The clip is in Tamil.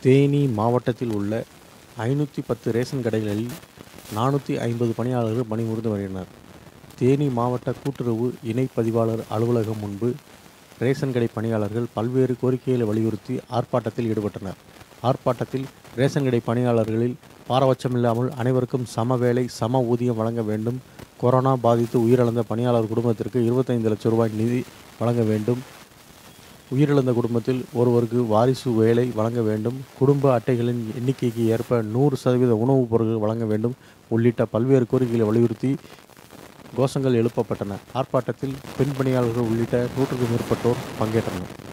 தேனி மாவட்டத்தில் உள்ள ஐநூற்றி பத்து ரேஷன் கடைகளில் நானூற்றி ஐம்பது பணியாளர்கள் பணிபுரிந்து வருகின்றனர் தேனி மாவட்ட கூட்டுறவு இணை பதிவாளர் அலுவலகம் முன்பு ரேஷன் கடை பணியாளர்கள் பல்வேறு கோரிக்கைகளை வலியுறுத்தி ஆர்ப்பாட்டத்தில் ஈடுபட்டனர் ஆர்ப்பாட்டத்தில் ரேஷன் கடை பணியாளர்களில் பாரபட்சமில்லாமல் அனைவருக்கும் சம வேலை சம ஊதியம் வழங்க வேண்டும் கொரோனா பாதித்து உயிரிழந்த பணியாளர் குடும்பத்திற்கு இருபத்தைந்து லட்சம் ரூபாய் நிதி வழங்க வேண்டும் உயிரிழந்த குடும்பத்தில் ஒருவருக்கு வாரிசு வேலை வழங்க வேண்டும் குடும்ப அட்டைகளின் எண்ணிக்கைக்கு ஏற்ப நூறு சதவீத உணவுப் பொருட்கள் வழங்க வேண்டும் உள்ளிட்ட பல்வேறு கோரிக்கைகளை வலியுறுத்தி கோஷங்கள் எழுப்பப்பட்டன ஆர்ப்பாட்டத்தில் பெண் பணியாளர்கள் உள்ளிட்ட நூற்றுக்கும் மேற்பட்டோர் பங்கேற்றனர்